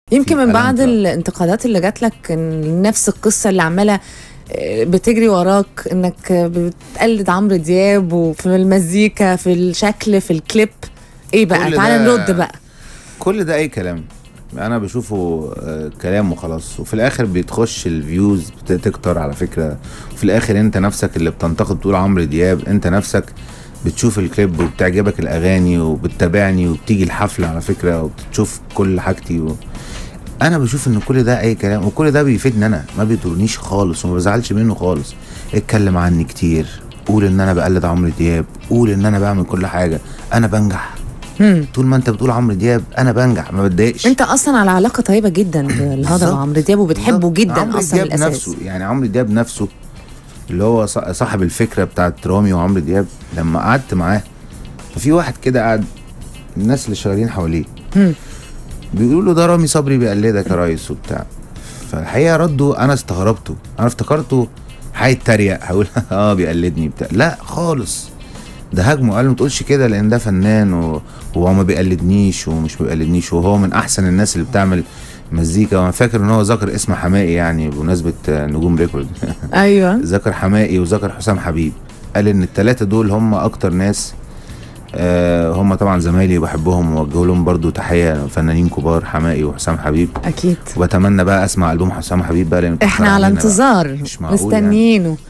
يمكن في من بعد ألم. الانتقادات اللي جات لك إن نفس القصه اللي عماله آه، بتجري وراك انك آه، بتقلد عمرو دياب وفي المزيكا في الشكل في الكليب ايه بقى كل تعالى ده- نرد بقى كل ده اي كلام انا بشوفه آه، كلام وخلاص وفي الاخر بتخش الفيوز بتكتر على فكره وفي الاخر انت نفسك اللي بتنتقد تقول عمرو دياب انت نفسك بتشوف الكليب وبتعجبك الاغاني وبتتابعني وبتيجي الحفله على فكره وبتشوف كل حاجتي و... انا بشوف ان كل ده اي كلام وكل ده بيفيدني انا ما بيضرنيش خالص وما بزعلش منه خالص اتكلم عني كتير قول ان انا بقلد عمرو دياب قول ان انا بعمل كل حاجه انا بنجح مم. طول ما انت بتقول عمرو دياب انا بنجح ما بتضايقش انت اصلا على علاقه طيبه جدا بالهضبه بالظبط. عمرو دياب وبتحبه بالظبط. جدا عمرو اصلا دياب الاساس نفسه يعني عمرو دياب نفسه اللي هو ص- صاحب الفكره بتاعت رامي وعمرو دياب لما قعدت معاه ففي واحد كده قاعد الناس اللي شغالين حواليه مم. بيقولوا له ده رامي صبري بيقلدك يا ريس وبتاع فالحقيقه رده انا استغربته انا افتكرته هيتريق هقول اه بيقلدني بتاع لا خالص ده هاجمه قال له ما تقولش كده لان ده فنان و- وهو ما بيقلدنيش ومش بيقلدنيش وهو من احسن الناس اللي بتعمل مزيكا وانا فاكر ان هو ذكر اسم حمائي يعني بمناسبه آه، نجوم ريكورد ايوه ذكر حمائي وذكر حسام حبيب قال ان الثلاثه دول هم اكتر ناس آه هم طبعا زمايلي وبحبهم ووجه لهم برضو تحيه فنانين كبار حمائي وحسام حبيب اكيد وبتمنى بقى اسمع البوم حسام حبيب بقى لان اتأخر احنا على علينا بقى. انتظار مش معقول مستنيينه